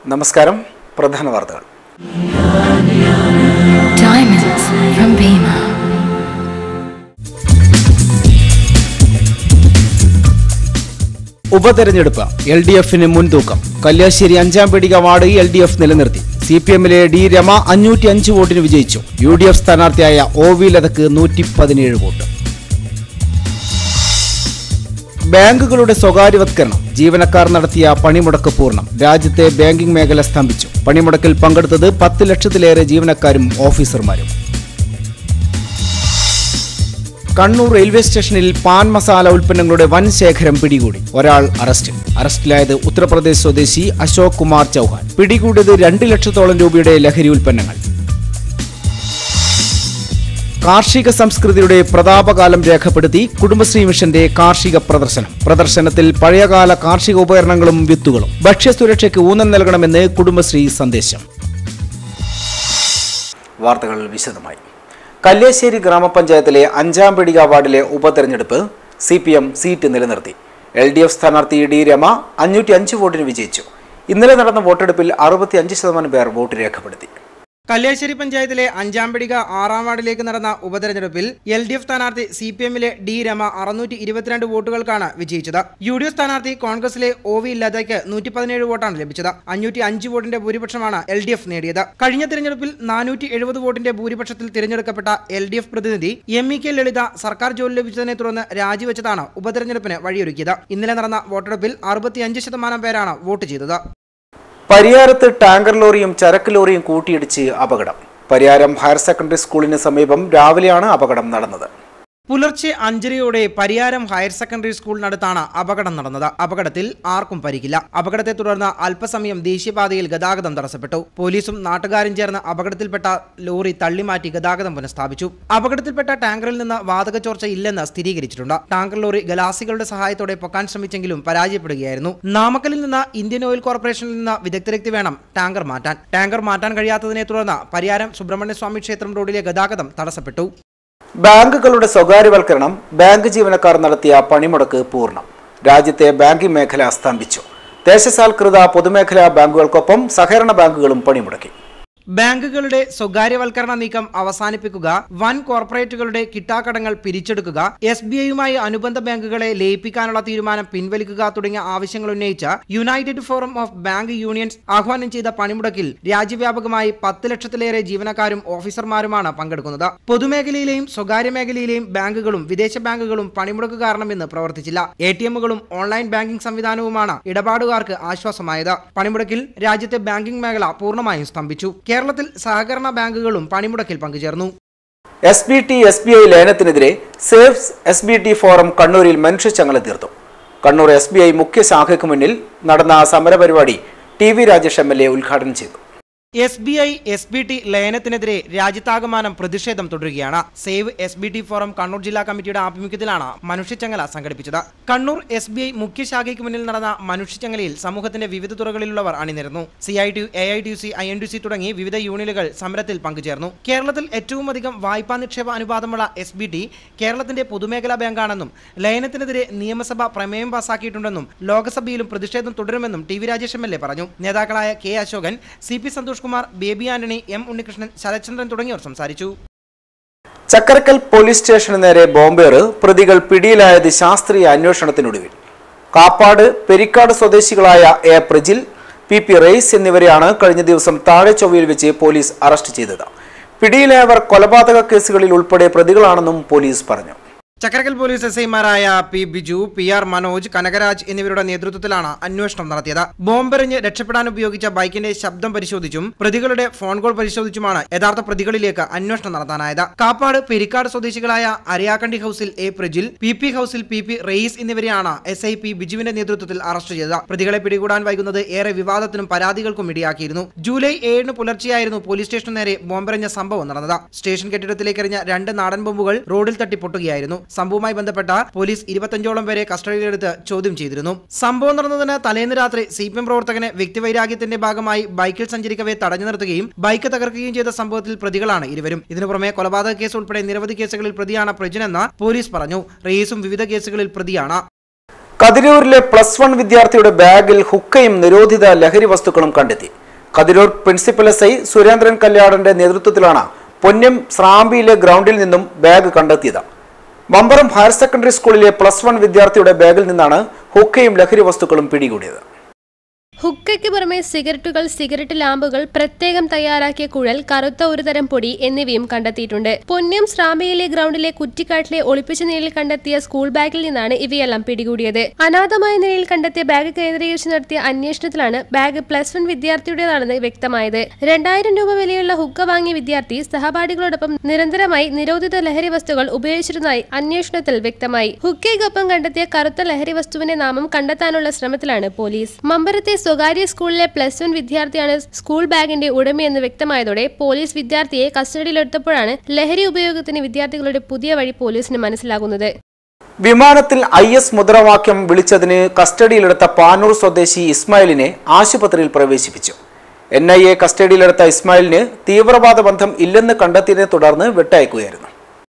നമസ്കാരം പ്രധാന വാർത്തകൾ Diamonds from Bima. ഉപതെരഞ്ഞെടുപ്പ് എൽ ഡി എഫിന് മുൻതൂക്കം കല്യാശ്ശേരി അഞ്ചാം പീടിക വാർഡ് എൽ ഡി എഫ് നിലനിർത്തി സി പി എമ്മിലെ ഡി രമ അഞ്ഞൂറ്റി അഞ്ച് വോട്ടിന് വിജയിച്ചു യു ഡി എഫ് സ്ഥാനാർത്ഥിയായ ഒ വി ലതക്ക് നൂറ്റി പതിനേഴ് വോട്ട് ബാങ്കുകളുടെ സ്വകാര്യവത്കരണം ജീവനക്കാർ നടത്തിയ പണിമുടക്ക് പൂർണ്ണം രാജ്യത്തെ ബാങ്കിംഗ് മേഖല സ്തംഭിച്ചു പണിമുടക്കിൽ പങ്കെടുത്തത് പത്ത് ലക്ഷത്തിലേറെ ജീവനക്കാരും ഓഫീസർമാരും കണ്ണൂർ റെയിൽവേ സ്റ്റേഷനിൽ പാൻ മസാല ഉൽപ്പന്നങ്ങളുടെ വൻ ശേഖരം പിടികൂടി ഒരാൾ അറസ്റ്റിൽ അറസ്റ്റിലായത് ഉത്തർപ്രദേശ് സ്വദേശി അശോക് കുമാർ ചൌഹാൻ പിടികൂടിയത് രണ്ട് ലക്ഷത്തോളം രൂപയുടെ ലഹരി ഉൽപ്പന്നങ്ങൾ കാർഷിക സംസ്കൃതിയുടെ പ്രതാപകാലം രേഖപ്പെടുത്തി കുടുംബശ്രീ മിഷന്റെ കാർഷിക പ്രദർശനം പ്രദർശനത്തിൽ പഴയകാല കാർഷിക ഉപകരണങ്ങളും വിത്തുകളും ഭക്ഷ്യസുരക്ഷയ്ക്ക് ഊന്നൽ നൽകണമെന്ന് കുടുംബശ്രീ സന്ദേശം വാർത്തകൾ വിശദമായി കല്യാശ്ശേരി ഗ്രാമപഞ്ചായത്തിലെ അഞ്ചാം പീടിക വാർഡിലെ ഉപതെരഞ്ഞെടുപ്പ് സി പി എം സീറ്റ് നിലനിർത്തി എൽ ഡി എഫ് സ്ഥാനാർത്ഥി ഡി രമ അഞ്ഞൂറ്റി അഞ്ച് വോട്ടിന് വിജയിച്ചു ഇന്നലെ നടന്ന വോട്ടെടുപ്പിൽ അറുപത്തി അഞ്ച് ശതമാനം പേർ വോട്ട് രേഖപ്പെടുത്തി കല്യാശ്ശേരി പഞ്ചായത്തിലെ അഞ്ചാം പിടിക ആറാം വാർഡിലേക്ക് നടന്ന ഉപതെരഞ്ഞെടുപ്പിൽ എൽ ഡി എഫ് സ്ഥാനാർത്ഥി സി പി എമ്മിലെ ഡി രമ അറുന്നൂറ്റി ഇരുപത്തിരണ്ട് വോട്ടുകൾക്കാണ് വിജയിച്ചത് യു ഡി എഫ് സ്ഥാനാർത്ഥി കോൺഗ്രസിലെ ഒ വി ലതയ്ക്ക് നൂറ്റി പതിനേഴ് വോട്ടാണ് ലഭിച്ചത് അഞ്ഞൂറ്റി അഞ്ച് വോട്ടിന്റെ ഭൂരിപക്ഷമാണ് എൽ ഡി എഫ് നേടിയത് കഴിഞ്ഞ തിരഞ്ഞെടുപ്പിൽ നാനൂറ്റി എഴുപത് വോട്ടിന്റെ ഭൂരിപക്ഷത്തിൽ തിരഞ്ഞെടുക്കപ്പെട്ട എൽ ഡി എഫ് പ്രതിനിധി എം ഇ കെ ലളിത സർക്കാർ ജോലി ലഭിച്ചതിനെ തുടർന്ന് രാജിവെച്ചതാണ് ഉപതെരഞ്ഞെടുപ്പിന് വഴിയൊരുക്കിയത് ഇന്നലെ നടന്ന വോട്ടെടുപ്പിൽ അറുപത്തിയഞ്ച് ശതമാനം പേരാണ് വോട്ട് ചെയ്തത് പരിയാരത്ത് ടാങ്കർ ലോറിയും ചരക്ക് ലോറിയും കൂട്ടിയിടിച്ച് അപകടം പരിയാരം ഹയർ സെക്കൻഡറി സ്കൂളിന് സമീപം രാവിലെയാണ് അപകടം നടന്നത് പുലർച്ചെ അഞ്ചരയോടെ പരിയാരം ഹയർ സെക്കൻഡറി സ്കൂളിനടുത്താണ് അപകടം നടന്നത് അപകടത്തിൽ ആർക്കും പരിക്കില്ല അപകടത്തെ തുടർന്ന് അല്പസമയം ദേശീയപാതയിൽ ഗതാഗതം തടസ്സപ്പെട്ടു പോലീസും നാട്ടുകാരും ചേർന്ന് അപകടത്തിൽപ്പെട്ട ലോറി തള്ളിമാറ്റി ഗതാഗതം പുനഃസ്ഥാപിച്ചു അപകടത്തിൽപ്പെട്ട ടാങ്കറിൽ നിന്ന് വാതക ചോർച്ച ഇല്ലെന്ന് സ്ഥിരീകരിച്ചിട്ടുണ്ട് ടാങ്കർ ലോറി ഗലാസികളുടെ സഹായത്തോടെ പൊക്കാൻ ശ്രമിച്ചെങ്കിലും പരാജയപ്പെടുകയായിരുന്നു നാമക്കലിൽ നിന്ന് ഇന്ത്യൻ ഓയിൽ കോർപ്പറേഷനിൽ നിന്ന് വിദഗ്ധരെത്തി വേണം ടാങ്കർ മാറ്റാൻ ടാങ്കർ മാറ്റാൻ കഴിയാത്തതിനെ തുടർന്ന് പരിയാരം സുബ്രഹ്മണ്യസ്വാമി ക്ഷേത്രം റോഡിലെ ഗതാഗതം തടസ്സപ്പെട്ടു ബാങ്കുകളുടെ സ്വകാര്യവൽക്കരണം ബാങ്ക് ജീവനക്കാർ നടത്തിയ പണിമുടക്ക് പൂർണ്ണം രാജ്യത്തെ ബാങ്കിംഗ് മേഖല സ്തംഭിച്ചു ദേശസാൽകൃത പൊതുമേഖലാ ബാങ്കുകൾക്കൊപ്പം സഹകരണ ബാങ്കുകളും പണിമുടക്കി ബാങ്കുകളുടെ സ്വകാര്യവൽക്കരണ നീക്കം അവസാനിപ്പിക്കുക വൻ കോർപ്പറേറ്റുകളുടെ കിട്ടാക്കടങ്ങൾ പിരിച്ചെടുക്കുക എസ് ബി ഐയുമായി അനുബന്ധ ബാങ്കുകളെ ലയിപ്പിക്കാനുള്ള തീരുമാനം പിൻവലിക്കുക തുടങ്ങിയ ആവശ്യങ്ങൾ ഉന്നയിച്ച united forum of bank unions ആഹ്വാനം ചെയ്ത പണിമുടക്കിൽ രാജ്യവ്യാപകമായി പത്ത് ലക്ഷത്തിലേറെ ജീവനക്കാരും ഓഫീസർമാരുമാണ് പങ്കെടുക്കുന്നത് പൊതുമേഖലയിലെയും സ്വകാര്യ മേഖലയിലെയും ബാങ്കുകളും വിദേശ ബാങ്കുകളും പണിമുടക്ക് കാരണം ഇന്ന് പ്രവർത്തിച്ചില്ല എ ടി എമ്മുകളും ഓൺലൈൻ ബാങ്കിംഗ് സംവിധാനവുമാണ് ഇടപാടുകാർക്ക് ആശ്വാസമായത് പണിമുടക്കിൽ രാജ്യത്തെ ബാങ്കിംഗ് മേഖല പൂർണ്ണമായും സ്തംഭിച്ചു കേരളത്തിൽ സഹകരണ ബാങ്കുകളും പണിമുടക്കിൽ പങ്കുചേർന്നു S B T S B I ലയനത്തിനെതിരെ saves S B T forum കണ്ണൂരിൽ മനുഷ്യച്ചങ്ങല തീർത്തു കണ്ണൂർ എസ് ബി ഐ മുഖ്യ ശാഖയ്ക്ക് മുന്നിൽ നടന്ന സമരപരിപാടി T V Rajesh M L A ഉദ്ഘാടനം ചെയ്തു S B I S B T ലയനത്തിനെതിരെ രാജ്യത്താകമാനം പ്രതിഷേധം തുടരുകയാണ് save S B T forum Kannur ജില്ലാ കമ്മിറ്റിയുടെ ആഭിമുഖ്യത്തിലാണ് മനുഷ്യച്ചങ്ങല സംഘടിപ്പിച്ചത് കണ്ണൂർ എസ് ബി ഐ മുഖ്യ ശാഖയ്ക്ക് മുന്നിൽ നടന്ന മനുഷ്യച്ചങ്ങലയിൽ സമൂഹത്തിന്റെ വിവിധ തുറകളിലുള്ളവർ അണിനിരന്നു C I T A I T C I N T C തുടങ്ങി വിവിധ യൂണിയനുകൾ സമരത്തിൽ പങ്കുചേർന്നു കേരളത്തിൽ ഏറ്റവും അധികം വായ്പാ നിക്ഷേപ അനുപാതമുള്ള എസ് ബി ടി കേരളത്തിന്റെ പൊതുമേഖലാ ബാങ്കാണെന്നും ലയനത്തിനെതിരെ നിയമസഭ പ്രമേയം പാസാക്കിയിട്ടുണ്ടെന്നും ലോക്സഭയിലും പ്രതിഷേധം തുടരുമെന്നും T V Rajesh M L A പറഞ്ഞു നേതാക്കളായ K Ashokan C P Santhosh Kumar Baby Antony M Unnikrishnan Sarathchandran തുടങ്ങിയവർ സംസാരിച്ചു ചക്കരക്കൽ പോലീസ് സ്റ്റേഷന് നേരെ ബോംബേറ് പ്രതികൾ പിടിയിലായത് ശാസ്ത്രീയ അന്വേഷണത്തിനൊടുവിൽ കാപ്പാട് പെരിക്കാട് സ്വദേശികളായ A Prajil P P Rais എന്നിവരെയാണ് കഴിഞ്ഞ ദിവസം താഴെ ചൊവ്വയിൽ വെച്ച് പോലീസ് അറസ്റ്റ് ചെയ്തത് പിടിയിലായവർ കൊലപാതക കേസുകളിൽ ഉൾപ്പെടെ പ്രതികളാണെന്നും പോലീസ് പറഞ്ഞു ചക്കരക്കൽ പോലീസ് എസ് ഐമാരായ P Biju P R Manoj Kanakaraj എന്നിവരുടെ നേതൃത്വത്തിലാണ് അന്വേഷണം നടത്തിയത് ബോംബെറിഞ്ഞ് രക്ഷപ്പെടാൻ ഉപയോഗിച്ച ബൈക്കിന്റെ ശബ്ദം പരിശോധിച്ചും പ്രതികളുടെ ഫോൺ കോൾ പരിശോധിച്ചുമാണ് യഥാർത്ഥ പ്രതികളിലേക്ക് അന്വേഷണം നടത്താനായത് കാപ്പാട് പെരിക്കാട് സ്വദേശികളായ അരിയാക്കണ്ടി ഹൌസിൽ എ പ്രജിൽ പി പി ഹൌസിൽ പി പി റെയ്സ് എന്നിവരെയാണ് എസ് ഐ പി ബിജുവിന്റെ നേതൃത്വത്തിൽ അറസ്റ്റ് ചെയ്തത് പ്രതികളെ പിടികൂടാൻ വൈകുന്നത് ഏറെ വിവാദത്തിനും പരാതികൾക്കും ഇടയാക്കിയിരുന്നു ജൂലൈ ഏഴിന് പുലർച്ചെയായിരുന്നു പോലീസ് സ്റ്റേഷന് നേരെ ബോംബെറിഞ്ഞ സംഭവം നടന്നത് സ്റ്റേഷൻ കെട്ടിടത്തിലേക്ക് എറിഞ്ഞ രണ്ട് നാടൻ ബോംബുകൾ റോഡിൽ തട്ടി പൊട്ടുകയായിരുന്നു സംഭവവുമായി ബന്ധപ്പെട്ട പോലീസ് ഇരുപത്തഞ്ചോളം പേരെ കസ്റ്റഡിയിലെടുത്ത് ചോദ്യം ചെയ്തിരുന്നു സംഭവം നടന്നതിന് തലേന്ന് രാത്രി സി പി എം പ്രവർത്തകനെ വ്യക്തിവൈരാഗ്യത്തിന്റെ ഭാഗമായി ബൈക്കിൽ സഞ്ചരിക്കവെ തടഞ്ഞു നിർത്തുകയും ബൈക്ക് തകർക്കുകയും ചെയ്ത സംഭവത്തിൽ പ്രതികളാണ് ഇരുവരും ഇതിനു പുറമെ കൊലപാതക കേസ് ഉൾപ്പെടെ നിരവധി കേസുകളിൽ പ്രതിയാണ് പ്രജിനെന്ന് പോലീസ് പറഞ്ഞു റെയ്സും വിവിധ കേസുകളിൽ പ്രതിയാണ് കതിരൂരിലെ പ്ലസ് വൺ വിദ്യാർത്ഥിയുടെ ബാഗിൽ ഹുക്കയും നിരോധിത ലഹരി വസ്തുക്കളും കണ്ടെത്തി Kathirur principal S I Surendran കല്യാടന്റെ നേതൃത്വത്തിലാണ് പൊന്നം സ്രാമ്പിയിലെ ഗ്രൗണ്ടിൽ നിന്നും ബാഗ് കണ്ടെത്തിയത് മമ്പറം ഹയർ സെക്കൻഡറി സ്കൂളിലെ പ്ലസ് വൺ വിദ്യാർത്ഥിയുടെ ബാഗിൽ നിന്നാണ് ഹുക്കയും ലഹരി വസ്തുക്കളും പിടികൂടിയത് ഹുക്കയ്ക്ക് പുറമെ സിഗരറ്റുകൾ സിഗരറ്റ് ലാമ്പുകൾ പ്രത്യേകം തയ്യാറാക്കിയ കുഴൽ കറുത്ത ഒരുതരം പൊടി എന്നിവയും കണ്ടെത്തിയിട്ടുണ്ട് പൊന്നം ശ്രാമയിലെ ഗ്രൗണ്ടിലെ കുറ്റിക്കാട്ടിലെ ഒളിപ്പിച്ച നിലയിൽ കണ്ടെത്തിയ സ്കൂൾ ബാഗിൽ നിന്നാണ് ഇവയെല്ലാം പിടികൂടിയത് അനാഥമായ നിലയിൽ കണ്ടെത്തിയ ബാഗ് കേന്ദ്രീകരിച്ച് നടത്തിയ അന്വേഷണത്തിലാണ് ബാഗ് പ്ലസ് വൺ വിദ്യാർത്ഥിയുടേതാണെന്ന് വ്യക്തമായത് രണ്ടായിരം രൂപ വിലയുള്ള ഹുക്ക വാങ്ങിയ വിദ്യാർത്ഥി സഹപാഠികളോടൊപ്പം നിരന്തരമായി നിരോധിത ലഹരി വസ്തുക്കൾ ഉപയോഗിച്ചിരുന്നതായി അന്വേഷണത്തിൽ വ്യക്തമായി ഹുക്കയ്ക്കൊപ്പം കണ്ടെത്തിയ കറുത്ത ലഹരി വസ്തുവിന്റെ നാമം കണ്ടെത്താനുള്ള ശ്രമത്തിലാണ് പോലീസ് മമ്പരത്തെ സ്വകാര്യ സ്കൂളിലെ പ്ലസ് വൺ വിദ്യാർത്ഥിയാണ് സ്കൂൾ ബാഗിന്റെ ഉടമയെന്ന് വ്യക്തമായതോടെ പോലീസ് വിദ്യാർത്ഥിയെ കസ്റ്റഡിയിലെടുത്തപ്പോഴാണ് ലഹരി ഉപയോഗത്തിന് വിദ്യാർത്ഥികളുടെ പുതിയ വഴി പോലീസിന് മനസ്സിലാകുന്നത് വിമാനത്തിൽ ഐ എസ് മുദ്രാവാക്യം വിളിച്ചതിന് കസ്റ്റഡിയിലെടുത്ത പാനൂർ സ്വദേശി ഇസ്മായിലിനെ ആശുപത്രിയിൽ പ്രവേശിപ്പിച്ചു എൻ ഐ എ കസ്റ്റഡിയിലെടുത്ത ഇസ്മായിലിന് തീവ്രവാദ ബന്ധം ഇല്ലെന്ന് കണ്ടെത്തിയതിനെ തുടർന്ന് വിട്ടയക്കുകയായിരുന്നു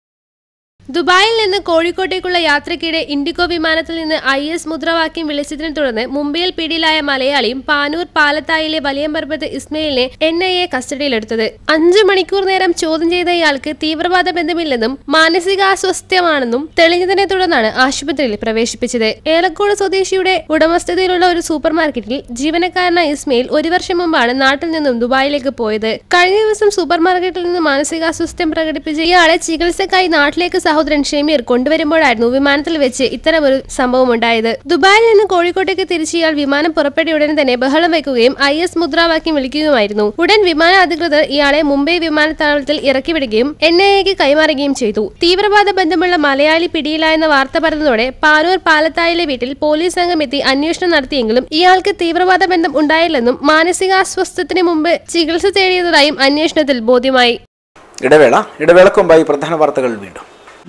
ദുബായിൽ നിന്ന് കോഴിക്കോട്ടേക്കുള്ള യാത്രയ്ക്കിടെ ഇൻഡിഗോ വിമാനത്തിൽ നിന്ന് ഐ എസ് മുദ്രാവാക്യം വിളിച്ചതിനെ തുടർന്ന് മുംബൈയിൽ പിടിയിലായ മലയാളിയും പാനൂർ പാലത്തായിലെ വലിയമ്പർബത്ത് ഇസ്മയിലിനെ എൻ ഐ എ കസ്റ്റഡിയിലെടുത്തത് അഞ്ചു മണിക്കൂർ നേരം ചോദ്യം ചെയ്ത ഇയാൾക്ക് തീവ്രവാദ ബന്ധമില്ലെന്നും മാനസികാസ്വസ്ഥ്യമാണെന്നും തെളിഞ്ഞതിനെ തുടർന്നാണ് ആശുപത്രിയിൽ പ്രവേശിപ്പിച്ചത് ഏലക്കോട് സ്വദേശിയുടെ ഉടമസ്ഥതയിലുള്ള ഒരു സൂപ്പർ മാർക്കറ്റിൽ ജീവനക്കാരനായ ഇസ്മയിൽ ഒരു വർഷം മുമ്പാണ് നാട്ടിൽ നിന്നും ദുബായിലേക്ക് പോയത് കഴിഞ്ഞ ദിവസം സൂപ്പർ മാർക്കറ്റിൽ നിന്ന് മാനസികാസ്വസ്ഥ്യം പ്രകടിപ്പിച്ച ഇയാളെ ചികിത്സക്കായി നാട്ടിലേക്ക് സഹോദരൻ ഷമീർ കൊണ്ടുവരുമ്പോഴായിരുന്നു വിമാനത്തിൽ വെച്ച് ഇത്തരമൊരു സംഭവം ഉണ്ടായത് ദുബായിൽ നിന്ന് കോഴിക്കോട്ടേക്ക് തിരിച്ച് ഇയാൾ വിമാനം പുറപ്പെട്ട ഉടൻ തന്നെ ബഹളം വയ്ക്കുകയും ഐ എസ് മുദ്രാവാക്യം വിളിക്കുകയുമായിരുന്നു ഉടൻ വിമാന അധികൃതർ ഇയാളെ മുംബൈ വിമാനത്താവളത്തിൽ ഇറക്കിവിടുകയും എൻ ഐ എക്ക് കൈമാറുകയും ചെയ്തു തീവ്രവാദ ബന്ധമുള്ള മലയാളി പിടിയിലായെന്ന വാർത്ത പറഞ്ഞതോടെ പാനൂർ പാലത്തായിലെ വീട്ടിൽ പോലീസ് സംഘം എത്തി അന്വേഷണം നടത്തിയെങ്കിലും ഇയാൾക്ക് തീവ്രവാദ ബന്ധം ഉണ്ടായില്ലെന്നും മാനസികാസ്വസ്ഥത്തിന് മുമ്പ് ചികിത്സ തേടിയതായും അന്വേഷണത്തിൽ ബോധ്യമായി ഇടവേള ഇടവേളക്ക് മുമ്പായി പ്രധാന വാർത്തകൾ വീണ്ടും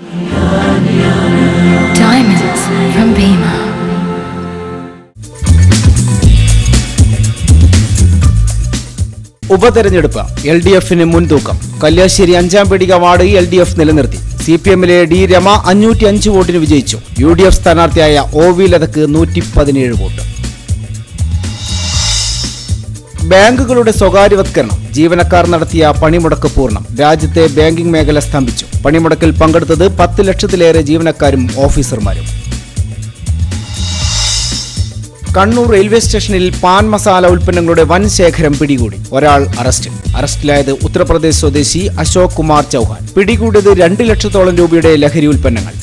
Diamonds from Bima. ഉപതെരഞ്ഞെടുപ്പ് എൽ ഡി എഫിന് മുൻതൂക്കം കല്യാശ്ശേരി അഞ്ചാം പീടിക വാർഡ് എൽ ഡി എഫ് നിലനിർത്തി സി പി എമ്മിലെ ഡി രമ അഞ്ഞൂറ്റി അഞ്ച് വോട്ടിന് വിജയിച്ചു യു ഡി എഫ് സ്ഥാനാർത്ഥിയായ ഒ വി ലതക്ക് നൂറ്റി പതിനേഴ് വോട്ട് ബാങ്കുകളുടെ സ്വകാര്യവത്കരണം ജീവനക്കാർ നടത്തിയ പണിമുടക്ക് പൂർണ്ണം രാജ്യത്തെ ബാങ്കിംഗ് മേഖല സ്തംഭിച്ചു പണിമുടക്കിൽ പങ്കെടുത്തത് പത്ത് ലക്ഷത്തിലേറെ ജീവനക്കാരും ഓഫീസർമാരും കണ്ണൂർ റെയിൽവേ സ്റ്റേഷനിൽ പാൻ മസാല ഉൽപ്പന്നങ്ങളുടെ വൻ ശേഖരം പിടികൂടി ഒരാൾ അറസ്റ്റിൽ അറസ്റ്റിലായത് ഉത്തർപ്രദേശ് സ്വദേശി അശോക് കുമാർ ചൌഹാൻ പിടികൂടിയത് രണ്ട് ലക്ഷത്തോളം രൂപയുടെ ലഹരി ഉൽപ്പന്നങ്ങൾ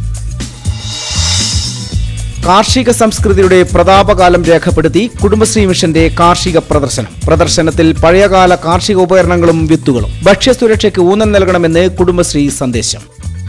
കാർഷിക സംസ്കൃതിയുടെ പ്രതാപകാലം രേഖപ്പെടുത്തി കുടുംബശ്രീ മിഷന്റെ കാർഷിക പ്രദർശനം പ്രദർശനത്തിൽ പഴയകാല കാർഷിക ഉപകരണങ്ങളും വിത്തുകളും ഭക്ഷ്യസുരക്ഷയ്ക്ക് ഊന്നൽ നൽകണമെന്ന് കുടുംബശ്രീ സന്ദേശം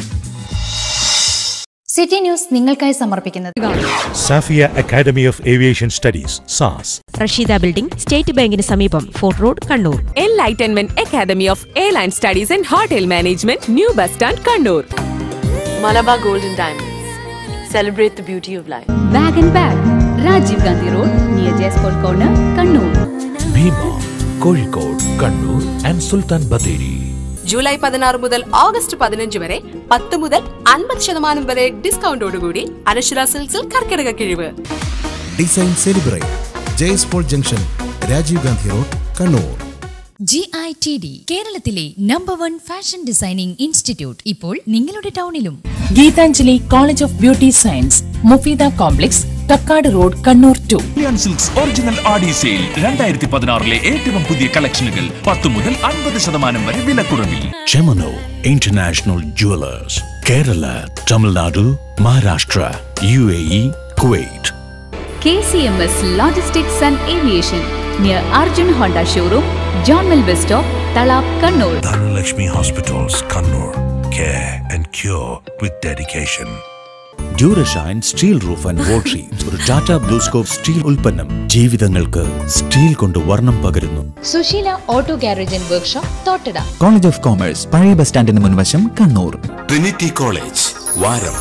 സിറ്റി ന്യൂസ് നിങ്ങൾക്കായി സമർപ്പിക്കുന്നത് Safiya academy of aviation studies സാസ് റഷീദ ബിൽഡിംഗ് സ്റ്റേറ്റ് ബാങ്കിന് സമീപം fort road Kannur Enlightenment Academy of Airline Studies and Hotel Management, New Bus Stand, Kannur. Malabar Golden Diamonds. Celebrate the beauty of life. Bag and bag Rajiv Gandhi road near ജയസ്പോർട്ട് corner Kannur Bhima Kozhikode Kannur and Sultan Bathery July പതിനാറ് മുതൽ August പതിനഞ്ച് വരെ പത്ത് മുതൽ അൻപത് ശതമാനം വരെ ഡിസ്കൗണ്ടോടുകൂടി അനശ്വര സിൽക്സിൽ കർക്കിടക കിഴിവ് ഡിസൈൻ സെലിബ്രേറ്റ് ജയസ്പോൾ junction Rajiv Gandhi road Kannur G I T D കേരളത്തിലെ number one fashion designing institute ഇപ്പോൾ നിങ്ങളുടെ ടൗണിലും Geethanjali college of beauty science Mufeeda complex Kakkad road Kannur to silks original Aadi sale രണ്ടായിരത്തി പതിനാറിലെ ഏറ്റവും പുതിയ കളക്ഷനുകൾ പത്ത് മുതൽ അൻപത് ശതമാനം വരെ വിലക്കുറവിൽ ചെമനോ international jewellers Kerala Tamilnadu Maharashtra U A E Kuwait K C M S logistics and aviation near Arjun Honda showroom John mill bus stop Thalap Kannur Dhanalakshmi hospitals Kannur care and cure with dedication Durashine steel roof and വോട്ടറി ഒരു ടാറ്റ ബ്ലൂസ്കോപ്പ് സ്റ്റീൽ ഉൽപ്പന്നം ജീവിതങ്ങൾക്ക് steel കൊണ്ട് വർണ്ണം പകരുന്നു Susheela auto garage and workshop Thottada college of commerce പഴയ bus സ്റ്റാൻഡിന് മുൻവശം Kannur Trinity college വാരം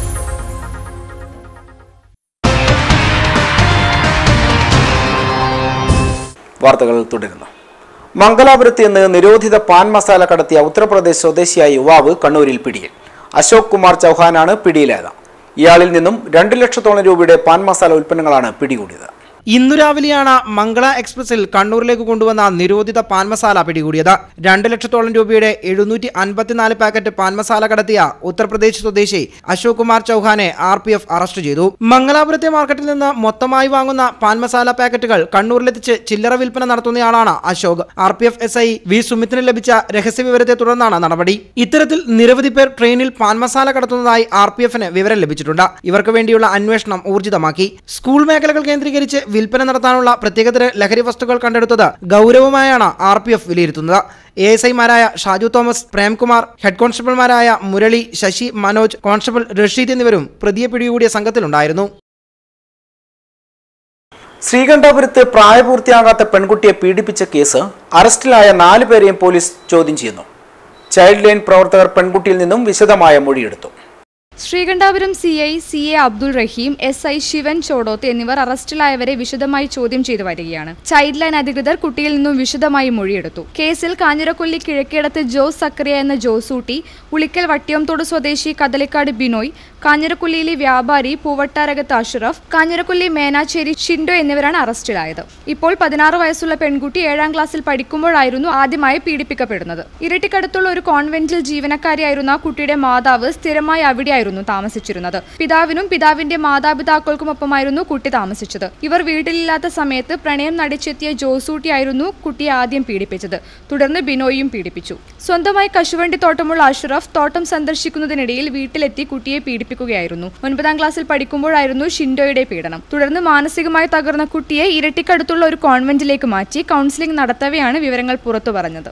വാർത്തകൾ തുടരുന്നു മംഗലാപുരത്ത് നിന്ന് നിരോധിത പാൻ മസാല കടത്തിയ ഉത്തർപ്രദേശ് സ്വദേശിയായ യുവാവ് കണ്ണൂരിൽ പിടിയിൽ അശോക് കുമാർ ചൗഹാനാണ് പിടിയിലായത് ഇയാളിൽ നിന്നും രണ്ട് ലക്ഷത്തോളം രൂപയുടെ പാൻ മസാല ഉൽപ്പന്നങ്ങളാണ് പിടികൂടിയത് ഇന്നു രാവിലെയാണ് മംഗള എക്സ്പ്രസിൽ കണ്ണൂരിലേക്ക് കൊണ്ടുവന്ന നിരോധിത പാൻ മസാല പിടികൂടിയത് രണ്ട് ലക്ഷത്തോളം രൂപയുടെ എഴുന്നൂറ്റി അൻപത്തിനാല് പാക്കറ്റ് പാൻ മസാല കടത്തിയ ഉത്തർപ്രദേശ് സ്വദേശി അശോക് കുമാർ ചൌഹാനെ ആർ പി എഫ് അറസ്റ്റ് ചെയ്തു മംഗലാപുരത്തെ മാർക്കറ്റിൽ നിന്ന് മൊത്തമായി വാങ്ങുന്ന പാൻ മസാല പാക്കറ്റുകൾ കണ്ണൂരിലെത്തിച്ച് ചില്ലറ വിൽപ്പന നടത്തുന്നയാളാണ് Ashok R P F S I V സുമിത്തിന് ലഭിച്ച രഹസ്യ വിവരത്തെ തുടർന്നാണ് നടപടി ഇത്തരത്തിൽ നിരവധി പേർ ട്രെയിനിൽ പാൻ മസാല കടത്തുന്നതായി ആർ പി എഫിന് വിവരം ലഭിച്ചിട്ടുണ്ട് ഇവർക്ക് വേണ്ടിയുള്ള അന്വേഷണം ഊർജിതമാക്കി സ്കൂൾ മേഖലകൾ കേന്ദ്രീകരിച്ച് വിൽപ്പന നടത്താനുള്ള പ്രത്യേകതര ലഹരി വസ്തുക്കൾ കണ്ടെടുത്തത് ഗൗരവമായാണ് ആർ പി എഫ് വിലയിരുത്തുന്നത് എ എസ് ഐമാരായ ഷാജു തോമസ് പ്രേംകുമാർ ഹെഡ് കോൺസ്റ്റബിൾമാരായ മുരളി ശശി മനോജ് കോൺസ്റ്റബിൾ റഷീദ് എന്നിവരും പ്രതിയെ പിടികൂടിയ സംഘത്തിലുണ്ടായിരുന്നു ശ്രീകണ്ഠപുരത്ത് പ്രായപൂർത്തിയാകാത്ത പെൺകുട്ടിയെ പീഡിപ്പിച്ച കേസ് അറസ്റ്റിലായ നാല് പേരെയും പോലീസ് ചോദ്യം ചെയ്യുന്നു ചൈൽഡ് ലൈൻ പ്രവർത്തകർ പെൺകുട്ടിയിൽ നിന്നും വിശദമായ മൊഴിയെടുത്തു Sreekandapuram C I C A Abdul Rahim S I Sivan Chodoth എന്നിവർ അറസ്റ്റിലായവരെ വിശദമായി ചോദ്യം ചെയ്തു വരികയാണ് ചൈൽഡ് ലൈൻ അധികൃതർ കുട്ടിയിൽ നിന്നും വിശദമായി മൊഴിയെടുത്തു കേസിൽ കാഞ്ഞിരക്കൊല്ലി കിഴക്കേടത്ത് ജോസ് സക്രിയ എന്ന ജോസൂട്ടി ഉളിക്കൽ വട്ടിയംതോട് സ്വദേശി കദളിക്കാട് ബിനോയ് കാഞ്ഞിരക്കൊല്ലിയിലെ വ്യാപാരി പൂവട്ടാരകത്ത് അഷ്റഫ് കാഞ്ഞിരക്കൊല്ലി മേനാച്ചേരി ഷിൻഡോ എന്നിവരാണ് അറസ്റ്റിലായത് ഇപ്പോൾ പതിനാറ് വയസ്സുള്ള പെൺകുട്ടി ഏഴാം ക്ലാസ്സിൽ പഠിക്കുമ്പോഴായിരുന്നു ആദ്യമായി പീഡിപ്പിക്കപ്പെടുന്നത് ഇരട്ടിക്കടുത്തുള്ള ഒരു കോൺവെന്റിൽ ജീവനക്കാരിയായിരുന്ന കുട്ടിയുടെ മാതാവ് സ്ഥിരമായി അവിടെയായിരുന്നു താമസിച്ചിരുന്നത് പിതാവിനും പിതാവിന്റെ മാതാപിതാക്കൾക്കുമൊപ്പമായിരുന്നു കുട്ടി താമസിച്ചത് ഇവർ വീട്ടിലില്ലാത്ത സമയത്ത് പ്രണയം നടിച്ചെത്തിയ ജോസൂട്ടിയായിരുന്നു കുട്ടിയെ ആദ്യം പീഡിപ്പിച്ചത് തുടർന്ന് ബിനോയും പീഡിപ്പിച്ചു സ്വന്തമായി കശുവണ്ടി തോട്ടമുള്ള അഷ്റഫ് തോട്ടം സന്ദർശിക്കുന്നതിനിടയിൽ വീട്ടിലെത്തി കുട്ടിയെ പീഡിപ്പിക്കുകയായിരുന്നു ഒൻപതാം ക്ലാസ്സിൽ പഠിക്കുമ്പോഴായിരുന്നു ഷിൻഡോയുടെ പീഡനം തുടർന്ന് മാനസികമായി തകർന്ന കുട്ടിയെ ഇരട്ടിക്കടുത്തുള്ള ഒരു കോൺവെന്റിലേക്ക് മാറ്റി കൗൺസിലിംഗ് നടത്തവെയാണ് വിവരങ്ങൾ പുറത്തു പറഞ്ഞത്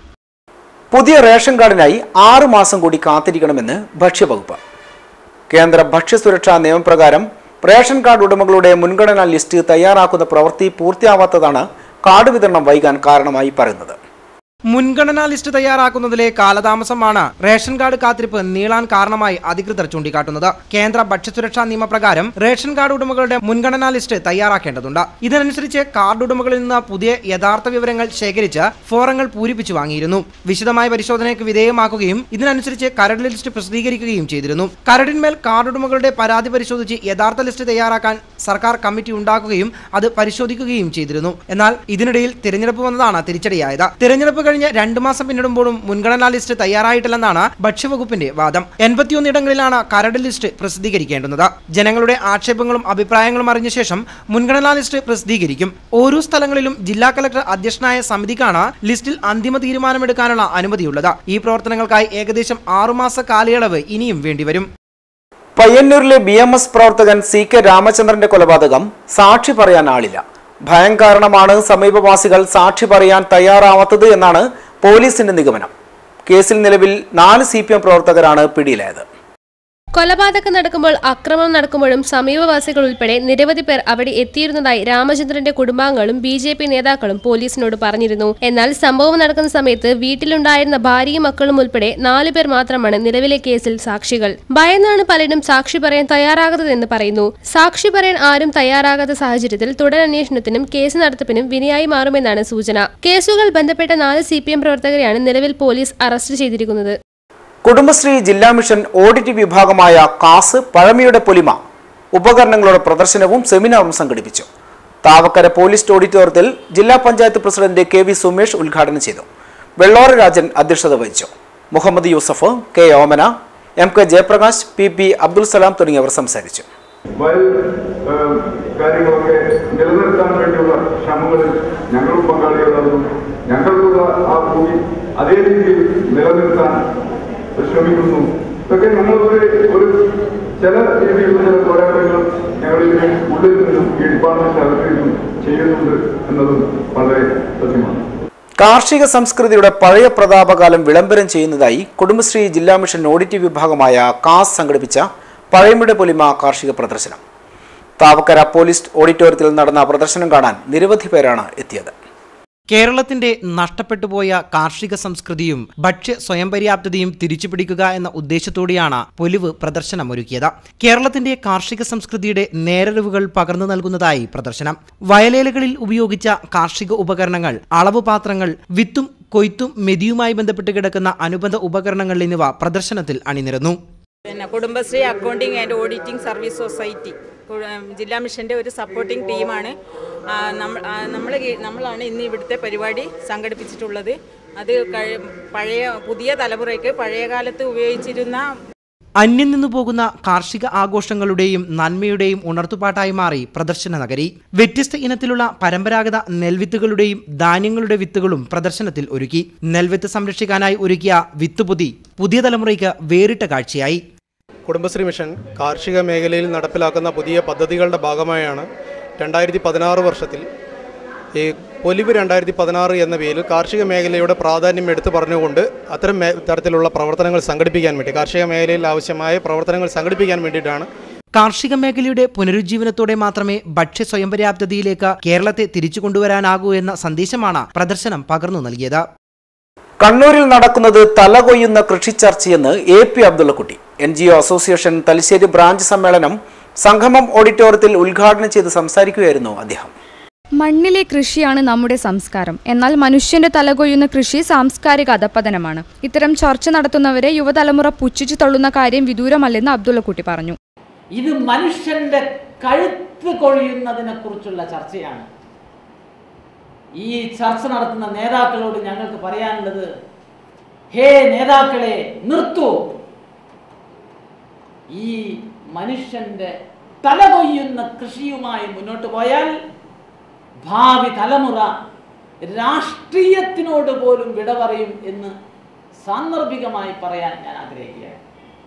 പുതിയ റേഷൻ കാർഡിനായി ആറു മാസം കൂടി കാത്തിരിക്കണമെന്ന് ഭക്ഷ്യവകുപ്പ് കേന്ദ്ര ഭക്ഷ്യസുരക്ഷാ നിയമപ്രകാരം റേഷൻ കാർഡ് ഉടമകളുടെ മുൻഗണനാ ലിസ്റ്റ് തയ്യാറാക്കുന്ന പ്രവൃത്തി പൂർത്തിയാവാത്തതാണ് കാർഡ് വിതരണം വൈകാൻ കാരണമായി പറയുന്നത് മുൻഗണനാ ലിസ്റ്റ് തയ്യാറാക്കുന്നതിലെ കാലതാമസമാണ് റേഷൻ കാർഡ് കാത്തിരിപ്പ് നീളാൻ കാരണമായി അധികൃതർ ചൂണ്ടിക്കാട്ടുന്നത് കേന്ദ്ര ഭക്ഷ്യസുരക്ഷാ നിയമപ്രകാരം റേഷൻ കാർഡ് ഉടമകളുടെ മുൻഗണനാ ലിസ്റ്റ് തയ്യാറാക്കേണ്ടതുണ്ട് ഇതിനനുസരിച്ച് കാർഡ് ഉടമകളിൽ നിന്ന് പുതിയ യഥാർത്ഥ വിവരങ്ങൾ ശേഖരിച്ച് ഫോറങ്ങൾ പൂരിപ്പിച്ചു വാങ്ങിയിരുന്നു വിശദമായ പരിശോധനയ്ക്ക് വിധേയമാക്കുകയും ഇതിനനുസരിച്ച് കരട് ലിസ്റ്റ് പ്രസിദ്ധീകരിക്കുകയും ചെയ്തിരുന്നു കരടിന്മേൽ കാർഡ് ഉടമകളുടെ പരാതി പരിശോധിച്ച് യഥാർത്ഥ ലിസ്റ്റ് തയ്യാറാക്കാൻ സർക്കാർ കമ്മിറ്റി ഉണ്ടാക്കുകയും അത് പരിശോധിക്കുകയും ചെയ്തിരുന്നു എന്നാൽ ഇതിനിടയിൽ തിരഞ്ഞെടുപ്പ് വന്നതാണ് തിരിച്ചടിയായത് തിരഞ്ഞെടുപ്പ് കഴിഞ്ഞ് രണ്ട് മാസം പിന്നിടുമ്പോഴും മുൻഗണനാ ലിസ്റ്റ് തയ്യാറായിട്ടില്ലെന്നാണ് ഭക്ഷ്യവകുപ്പിന്റെ വാദം എൺപത്തിയൊന്നിടങ്ങളിലാണ് കരട് ലിസ്റ്റ് പ്രസിദ്ധീകരിക്കേണ്ടുന്നത് ജനങ്ങളുടെ ആക്ഷേപങ്ങളും അഭിപ്രായങ്ങളും അറിഞ്ഞ ശേഷം മുൻഗണനാ ലിസ്റ്റ് പ്രസിദ്ധീകരിക്കും ഓരോ സ്ഥലങ്ങളിലും ജില്ലാ കലക്ടർ അധ്യക്ഷനായ സമിതിക്കാണ് ലിസ്റ്റിൽ അന്തിമ തീരുമാനമെടുക്കാനുള്ള അനുമതിയുള്ളത് ഈ പ്രവർത്തനങ്ങൾക്കായി ഏകദേശം ആറുമാസ കാലയളവ് ഇനിയും വേണ്ടിവരും പയ്യന്നൂരിലെ ബി എം എസ് പ്രവർത്തകൻ സി കെ രാമചന്ദ്രന്റെ കൊലപാതകം സാക്ഷി പറയാൻ ആളില്ല ഭയം കാരണമാണ് സമീപവാസികൾ സാക്ഷി പറയാൻ തയ്യാറാവാത്തത് എന്നാണ് പോലീസിന്റെ നിഗമനം കേസിൽ നിലവിൽ നാല് സി പ്രവർത്തകരാണ് പിടിയിലായത് കൊലപാതകം നടക്കുമ്പോൾ അക്രമം നടക്കുമ്പോഴും സമീപവാസികൾ ഉൾപ്പെടെ നിരവധി പേർ അവിടെ എത്തിയിരുന്നതായി രാമചന്ദ്രന്റെ കുടുംബാംഗങ്ങളും ബി ജെ പി നേതാക്കളും പോലീസിനോട് പറഞ്ഞിരുന്നു എന്നാൽ സംഭവം നടക്കുന്ന സമയത്ത് വീട്ടിലുണ്ടായിരുന്ന ഭാര്യയും മക്കളും ഉൾപ്പെടെ നാലു പേർ മാത്രമാണ് നിലവിലെ കേസിൽ സാക്ഷികൾ ഭയന്നാണ് പലരും സാക്ഷി പറയാൻ തയ്യാറാകാത്തതെന്ന് പറയുന്നു സാക്ഷി പറയാൻ ആരും തയ്യാറാകാത്ത സാഹചര്യത്തിൽ തുടരന്വേഷണത്തിനും കേസ് നടത്തിപ്പിനും വിനയായി മാറുമെന്നാണ് സൂചന കേസുകൾ ബന്ധപ്പെട്ട നാല് സി പ്രവർത്തകരെയാണ് നിലവിൽ പോലീസ് അറസ്റ്റ് ചെയ്തിരിക്കുന്നത് കുടുംബശ്രീ ജില്ലാ മിഷൻ ഓഡിറ്റ് വിഭാഗമായ കാസ് പഴമയുടെ പൊലിമ ഉപകരണങ്ങളുടെ പ്രദർശനവും സെമിനാറും സംഘടിപ്പിച്ചു താവക്കര പോലീസ് ഓഡിറ്റോറിയത്തിൽ ജില്ലാ panchayat president K V Sumesh ഉദ്ഘാടനം ചെയ്തു വെള്ളോറ രാജൻ അധ്യക്ഷത വഹിച്ചു Muhammad Yusuf K Omana M K Jayaprakash P P Abdul Salam തുടങ്ങിയവർ സംസാരിച്ചു വയൽ ഏഹ്, കാര്യങ്ങളൊക്കെ നിലനിർത്താൻ വേണ്ടിയുള്ള ശ്രമങ്ങളിൽ ഞങ്ങളും പങ്കാളികളാകുന്നു ഞങ്ങൾക്കുള്ള ആ ഭൂമി അതേ രീതിയിൽ നിലനിർത്താൻ ശ്രമിക്കുന്നു ഇതൊക്കെ ഞങ്ങൾ ഒരു ഒരു ചില രീതിയിലുള്ള ചില പോരാട്ടങ്ങൾ ഞങ്ങൾ ഇതിന് ഉള്ളിൽ നിന്നും ഈ ഡിപ്പാർട്ട്മെന്റ് അകത്തിൽ നിന്നും ചെയ്യുന്നുണ്ട് എന്നതും വളരെ സത്യമാണ് കാർഷിക സംസ്കൃതിയുടെ പഴയ പ്രതാപകാലം വിളംബരം ചെയ്യുന്നതായി കുടുംബശ്രീ ജില്ലാ മിഷൻ ഓഡിറ്റ് വിഭാഗമായ കാസ് സംഘടിപ്പിച്ച പഴയയുടെ പൊലിമ കാർഷിക പ്രദർശനം താവക്കര പോലീസ് ഓഡിറ്റോറിയത്തിൽ നടന്ന പ്രദർശനം കാണാൻ നിരവധി പേരാണ് എത്തിയത് കേരളത്തിന്റെ നഷ്ടപ്പെട്ടുപോയ കാർഷിക സംസ്കൃതിയും ഭക്ഷ്യ സ്വയം പര്യാപ്തതയും തിരിച്ചുപിടിക്കുക എന്ന ഉദ്ദേശത്തോടെയാണ് പൊലിവ് പ്രദർശനമൊരുക്കിയത് കേരളത്തിന്റെ കാർഷിക സംസ്കൃതിയുടെ നേരറിവുകൾ പകർന്നു നൽകുന്നതായി പ്രദർശനം വയലേലകളിൽ ഉപയോഗിച്ച കാർഷിക ഉപകരണങ്ങൾ അളവ് പാത്രങ്ങൾ വിത്തും കൊയ്ത്തും മെതിയുമായി ബന്ധപ്പെട്ട് കിടക്കുന്ന അനുബന്ധ ഉപകരണങ്ങൾ എന്നിവ പ്രദർശനത്തിൽ അണിനിരന്നു പിന്നെ Kudumbashree accounting and auditing service society കു- ജില്ലാ മിഷൻ്റെ ഒരു സപ്പോർട്ടിംഗ് ടീമാണ് നമ്മൾ നമ്മൾ നമ്മളാണ് ഇന്ന് ഇവിടുത്തെ പരിപാടി സംഘടിപ്പിച്ചിട്ടുള്ളത് അത് കഴി- പഴയ പുതിയ തലമുറയ്ക്ക് പഴയ കാലത്ത് ഉപയോഗിച്ചിരുന്ന അന്യം നിന്നു പോകുന്ന കാർഷിക ആഘോഷങ്ങളുടെയും നന്മയുടെയും ഉണർത്തുപാട്ടായി മാറി പ്രദർശന നഗരി വ്യത്യസ്ത ഇനത്തിലുള്ള പരമ്പരാഗത നെൽവിത്തുകളുടെയും ധാന്യങ്ങളുടെ വിത്തുകളും പ്രദർശനത്തിൽ ഒരുക്കി നെൽവിത്ത് സംരക്ഷിക്കാനായി ഒരുക്കിയ വിത്തുപൊതി പുതിയ തലമുറയ്ക്ക് വേറിട്ട കാഴ്ചയായി കുടുംബശ്രീ മിഷൻ കാർഷിക മേഖലയിൽ നടപ്പിലാക്കുന്ന പുതിയ പദ്ധതികളുടെ ഭാഗമായാണ് രണ്ടായിരത്തി പതിനാറ് വർഷത്തിൽ ഈ പൊലിവ് രണ്ടായിരത്തി പതിനാറ് എന്ന പേരിൽ കാർഷിക മേഖലയുടെ പ്രാധാന്യം എടുത്തു പറഞ്ഞുകൊണ്ട് അത്തരം മേ- തരത്തിലുള്ള പ്രവർത്തനങ്ങൾ സംഘടിപ്പിക്കാൻ വേണ്ടി കാർഷിക മേഖലയിൽ ആവശ്യമായ പ്രവർത്തനങ്ങൾ സംഘടിപ്പിക്കാൻ വേണ്ടിയിട്ടാണ് കാർഷിക മേഖലയുടെ പുനരുജ്ജീവനത്തോടെ മാത്രമേ ഭക്ഷ്യ സ്വയം പര്യാപ്തതയിലേക്ക് കേരളത്തെ തിരിച്ചു കൊണ്ടുവരാനാകൂ എന്ന സന്ദേശമാണ് പ്രദർശനം പകർന്നു നൽകിയത് കണ്ണൂരിൽ നടക്കുന്നത് തലകൊയ്യുന്ന കൃഷി ചർച്ചയെന്ന് A P Abdullakutty N G O association Thalassery branch സമ്മേളനം സംഗമം ഓഡിറ്റോറിയത്തിൽ ഉദ്ഘാടനം ചെയ്ത് സംസാരിക്കുകയായിരുന്നു അദ്ദേഹം മണ്ണിലെ കൃഷിയാണ് നമ്മുടെ സംസ്കാരം എന്നാൽ മനുഷ്യന്റെ തലകൊയ്യുന്ന കൃഷി സാംസ്കാരിക അധപ്പതനമാണ് ഇത്തരം ചർച്ച നടത്തുന്നവരെ യുവതലമുറ പുച്ഛിച്ചു തള്ളുന്ന കാര്യം വിദൂരമല്ലെന്ന് അബ്ദുള്ളക്കുട്ടി പറഞ്ഞു ഇത് മനുഷ്യന്റെ കഴുത്ത് കൊഴിയുന്നതിനെ കുറിച്ചുള്ള ചർച്ചയാണ് ഈ ചർച്ച നടത്തുന്ന നേതാക്കളോട് ഞങ്ങൾക്ക് പറയാനുള്ളത് ഹേ നേതാക്കളെ നിർത്തൂ ഈ മനുഷ്യന്റെ തലകൊയ്യുന്ന കൃഷിയുമായി മുന്നോട്ട് പോയാൽ ഭാവി തലമുറ രാഷ്ട്രീയത്തിനോട് പോലും വിട പറയും എന്ന് സാന്ദർഭികമായി പറയാൻ ഞാൻ ആഗ്രഹിക്കുകയാണ്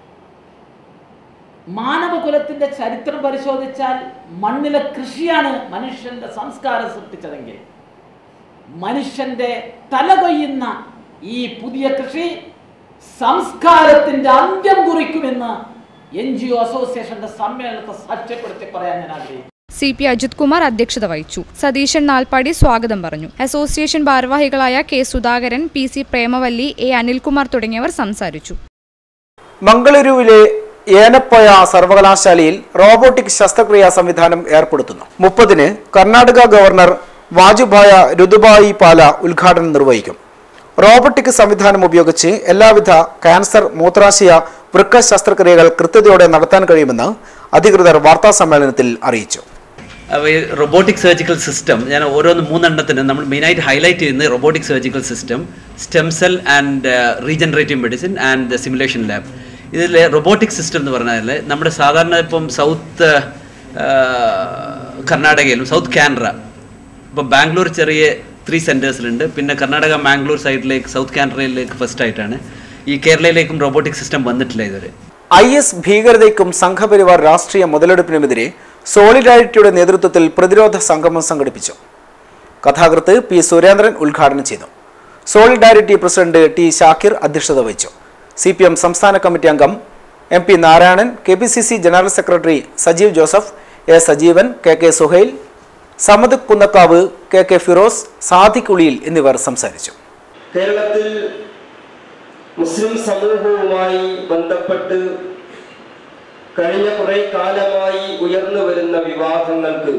മാനവകുലത്തിന്റെ ചരിത്രം പരിശോധിച്ചാൽ മണ്ണിലെ കൃഷിയാണ് മനുഷ്യന്റെ സംസ്കാരം സൃഷ്ടിച്ചതെങ്കിൽ മനുഷ്യന്റെ തലകൊയ്യുന്ന ഈ പുതിയ കൃഷി സംസ്കാരത്തിന്റെ അന്ത്യം കുറിക്കുമെന്ന് എൻ ജി ഒ അസോസിയേഷന്റെ സമ്മേളനത്തെ സാക്ഷ്യപ്പെടുത്തി പറയാൻ ഞാൻ ആഗ്രഹിക്കുന്നു സി പി അജിത് കുമാർ അധ്യക്ഷത വഹിച്ചു സതീശൻ നാൽപ്പാടി സ്വാഗതം പറഞ്ഞു അസോസിയേഷൻ ഭാരവാഹികളായ K Sudhakaran P C Premavalli A Anilkumar തുടങ്ങിയവർ സംസാരിച്ചു മംഗളൂരുവിലെ ഏനപ്പയ സർവകലാശാലയിൽ റോബോട്ടിക് ശസ്ത്രക്രിയാ സംവിധാനം ഏർപ്പെടുത്തുന്നു മുപ്പതിന് കർണാടക ഗവർണർ വാജുഭായ രുതുബായി പാല ഉദ്ഘാടനം നിർവഹിക്കും റോബോട്ടിക് സംവിധാനം ഉപയോഗിച്ച് എല്ലാവിധ ക്യാൻസർ മൂത്രാശയ വൃക്ക ശസ്ത്രക്രിയകൾ കൃത്യതയോടെ നടത്താൻ കഴിയുമെന്ന് അധികൃതർ വാർത്താസമ്മേളനത്തിൽ അറിയിച്ചു റൊബോട്ടിക് സർജിക്കൽ സിസ്റ്റം ഞാൻ ഓരോന്ന് മൂന്നെണ്ണത്തിന് നമ്മൾ മെയിനായിട്ട് ഹൈലൈറ്റ് ചെയ്യുന്നത് robotic surgical system stem cell and regenerative medicine and simulation lab ഇതിൽ റൊബോട്ടിക് സിസ്റ്റം എന്ന് പറഞ്ഞാൽ നമ്മുടെ സാധാരണ ഇപ്പം സൗത്ത് കർണാടകയിലും സൗത്ത് കാനറ ഇപ്പം ബാംഗ്ലൂർ ചെറിയ ത്രീ സെൻറ്റേഴ്സിലുണ്ട് പിന്നെ കർണാടക മാംഗ്ലൂർ സൈഡിലേക്ക് സൗത്ത് കാനറയിലേക്ക് ഫസ്റ്റ് ആയിട്ടാണ് ഈ കേരളയിലേക്കും റോബോട്ടിക് സിസ്റ്റം വന്നിട്ടില്ല ഇതുവരെ ഐ എസ് ഭീകരതയ്ക്കും സംഘപരിവാർ രാഷ്ട്രീയ മുതലെടുപ്പിനുമെതിരെ സോളിഡാരിറ്റിയുടെ നേതൃത്വത്തിൽ പ്രതിരോധ സംഗമം സംഘടിപ്പിച്ചു കഥാകൃത്ത് പി സുരേന്ദ്രൻ ഉദ്ഘാടനം ചെയ്തു സോളിഡാരിറ്റി പ്രസിഡന്റ് ടി ഷാക്കിർ അധ്യക്ഷത വഹിച്ചു സി പി എം സംസ്ഥാന കമ്മിറ്റി അംഗം M P Narayanan K P C C general secretary Sajeev Joseph A Sajeevan K K Suhail Samad Kunnakkavu K K Firoz Sadiq Uliyil എന്നിവർ സംസാരിച്ചു കേരളത്തിൽ മുസ്ലിം സമൂഹവുമായി ബന്ധപ്പെട്ട് കഴിഞ്ഞ കുറെ കാലമായി ഉയർന്നു വരുന്ന വിവാദങ്ങൾക്ക്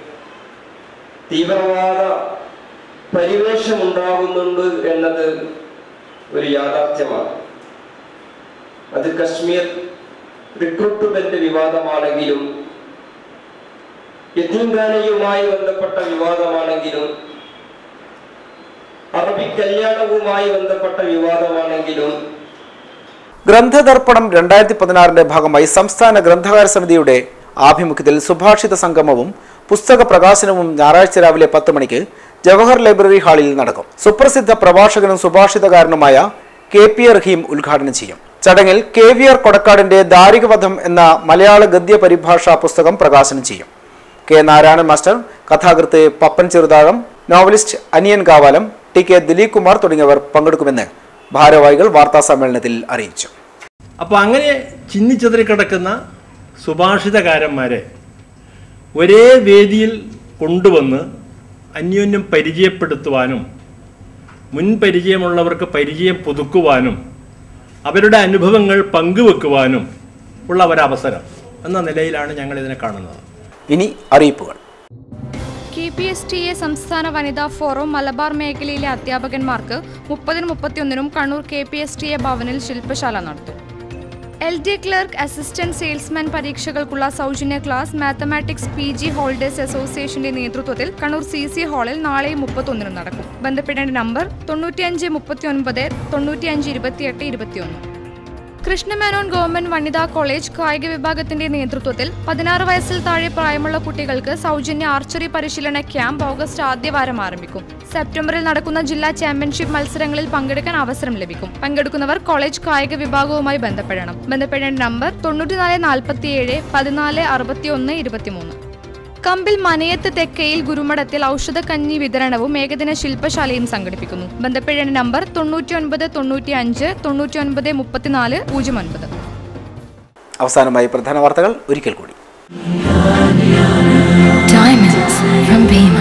തീവ്രവാദ പരിവേഷമുണ്ടാകുന്നുണ്ട് എന്നത് ഒരു യാഥാർത്ഥ്യമാണ് അത് കശ്മീർ റിക്രൂട്ട്മെന്റ് വിവാദമാണെങ്കിലും യത്തീംഖാനയുമായി ബന്ധപ്പെട്ട വിവാദമാണെങ്കിലും അറബി കല്യാണവുമായി ബന്ധപ്പെട്ട വിവാദമാണെങ്കിലും ഗ്രന്ഥദർപ്പണം രണ്ടായിരത്തി പതിനാറിന്റെ ഭാഗമായി സംസ്ഥാന ഗ്രന്ഥകാര സമിതിയുടെ ആഭിമുഖ്യത്തിൽ സുഭാഷിത സംഗമവും പുസ്തക പ്രകാശനവും ഞായറാഴ്ച രാവിലെ പത്ത് മണിക്ക് ജവഹർ ലൈബ്രറി ഹാളിൽ നടക്കും സുപ്രസിദ്ധ പ്രഭാഷകനും സുഭാഷിതകാരനുമായ കെ പി റഹീം ഉദ്ഘാടനം ചെയ്യും ചടങ്ങിൽ കെ വി ആർ കൊടക്കാടിന്റെ ദാരികവധം എന്ന മലയാള ഗദ്യ പരിഭാഷാ പുസ്തകം പ്രകാശനം ചെയ്യും കെ നാരായണൻ മാസ്റ്റർ കഥാകൃത്ത് Pappan Cheruthazham novelist Aniyan Kavalam T K Dileep Kumar തുടങ്ങിയവർ പങ്കെടുക്കുമെന്ന് ഭാരവാഹികൾ വാർത്താസമ്മേളനത്തിൽ അറിയിച്ചു അപ്പോൾ അങ്ങനെ ചിന്നിച്ചെതറി കിടക്കുന്ന സുഭാഷിതകാരന്മാരെ ഒരേ വേദിയിൽ കൊണ്ടുവന്ന് അന്യോന്യം പരിചയപ്പെടുത്തുവാനും മുൻ പരിചയമുള്ളവർക്ക് പരിചയം പുതുക്കുവാനും അവരുടെ അനുഭവങ്ങൾ പങ്കുവെക്കുവാനും ഉള്ള ഒരവസരം എന്ന നിലയിലാണ് ഞങ്ങൾ ഇതിനെ കാണുന്നത് ഇനി അറിയിപ്പുകൾ K P S T A സംസ്ഥാന വനിതാ ഫോറം മലബാർ മേഖലയിലെ അധ്യാപകന്മാർക്ക് മുപ്പതിനും മുപ്പത്തിയൊന്നിനും Kannur K P S T A ഭവനിൽ ശില്പശാല നടത്തും L D clerk assistant salesman പരീക്ഷകൾക്കുള്ള സൗജന്യ class mathematics P G holders അസോസിയേഷന്റെ നേതൃത്വത്തിൽ കണ്ണൂർ സി സി ഹാളിൽ നാളെയും മുപ്പത്തൊന്നിനും നടക്കും ബന്ധപ്പെടേണ്ട നമ്പർ തൊണ്ണൂറ്റിയഞ്ച് മുപ്പത്തിയൊൻപത് തൊണ്ണൂറ്റിയഞ്ച് ഇരുപത്തിയെട്ട് ഇരുപത്തിയൊന്ന് കൃഷ്ണമേനോൻ ഗവൺമെന്റ് വനിതാ കോളേജ് കായിക വിഭാഗത്തിന്റെ നേതൃത്വത്തിൽ പതിനാറ് വയസ്സിൽ താഴെ പ്രായമുള്ള കുട്ടികൾക്ക് സൗജന്യ ആർച്ചറി പരിശീലന ക്യാമ്പ് ഓഗസ്റ്റ് ആദ്യവാരം ആരംഭിക്കും സെപ്റ്റംബറിൽ നടക്കുന്ന ജില്ലാ ചാമ്പ്യൻഷിപ്പ് മത്സരങ്ങളിൽ പങ്കെടുക്കാൻ അവസരം ലഭിക്കും പങ്കെടുക്കുന്നവർ കോളേജ് കായിക വിഭാഗവുമായി ബന്ധപ്പെടണം ബന്ധപ്പെടേണ്ട നമ്പർ തൊണ്ണൂറ്റിനാല് നാൽപ്പത്തിയേഴ് പതിനാല് അറുപത്തിയൊന്ന് ഇരുപത്തിമൂന്ന് കമ്പിൽ മനയത്ത് തെക്കയിൽ ഗുരുമഠത്തിൽ ഔഷധക്കഞ്ഞി വിതരണവും ഏകദിന ശില്പശാലയും സംഘടിപ്പിക്കുന്നു ബന്ധപ്പെടേണ്ട നമ്പർ തൊണ്ണൂറ്റിയൊൻപത് തൊണ്ണൂറ്റി അഞ്ച് തൊണ്ണൂറ്റിയൊൻപത് മുപ്പത്തിനാല് പൂജ്യം ഒൻപത് അവസാനമായി പ്രധാന വാർത്തകൾ ഒരിക്കൽ കൂടി Diamonds from Bima.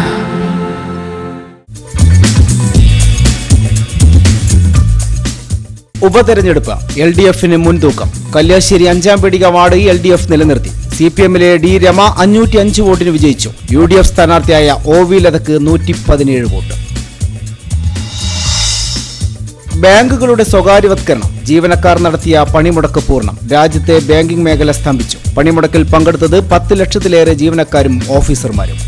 ഉപതെരഞ്ഞെടുപ്പ് എൽ ഡി എഫിന് മുൻതൂക്കം കല്യാശ്ശേരി അഞ്ചാം പീടിക വാർഡ് എൽ ഡി എഫ് നിലനിർത്തി സി പി എമ്മിലെ ഡി രമ അഞ്ഞൂറ്റി അഞ്ച് വോട്ടിന് വിജയിച്ചു യു ഡി എഫ് സ്ഥാനാർത്ഥിയായ ഒ വി ലതക്ക് നൂറ്റി പതിനേഴ് വോട്ട് ബാങ്കുകളുടെ സ്വകാര്യവത്കരണം ജീവനക്കാർ നടത്തിയ പണിമുടക്ക് പൂർണ്ണം രാജ്യത്തെ ബാങ്കിംഗ് മേഖല സ്തംഭിച്ചു പണിമുടക്കിൽ പങ്കെടുത്തത് പത്ത് ലക്ഷത്തിലേറെ ജീവനക്കാരും ഓഫീസർമാരും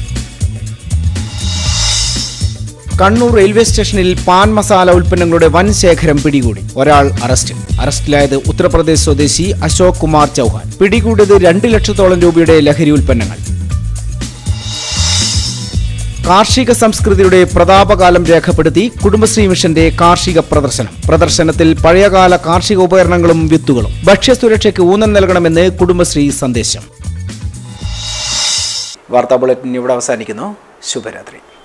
കണ്ണൂർ റെയിൽവേ സ്റ്റേഷനിൽ പാൻ മസാല ഉൽപ്പന്നങ്ങളുടെ വൻ ശേഖരം പിടികൂടി ഒരാൾ അറസ്റ്റിൽ അറസ്റ്റിലായത് ഉത്തർപ്രദേശ് സ്വദേശി അശോക് കുമാർ ചൗഹാൻ പിടികൂടിയത് രണ്ട് ലക്ഷത്തോളം രൂപയുടെ ലഹരി ഉൽപ്പന്നങ്ങൾ കാർഷിക സംസ്കൃതിയുടെ പ്രതാപകാലം രേഖപ്പെടുത്തി കുടുംബശ്രീ മിഷന്റെ കാർഷിക പ്രദർശനം പ്രദർശനത്തിൽ പഴയകാല കാർഷിക ഉപകരണങ്ങളും വിത്തുകളും ഭക്ഷ്യസുരക്ഷയ്ക്ക് ഊന്നൽ നൽകണമെന്ന് കുടുംബശ്രീ സന്ദേശം വാർത്താ ബുള്ളറ്റിൻ ഇവിടെ അവസാനിക്കുന്നു ശുഭരാത്രി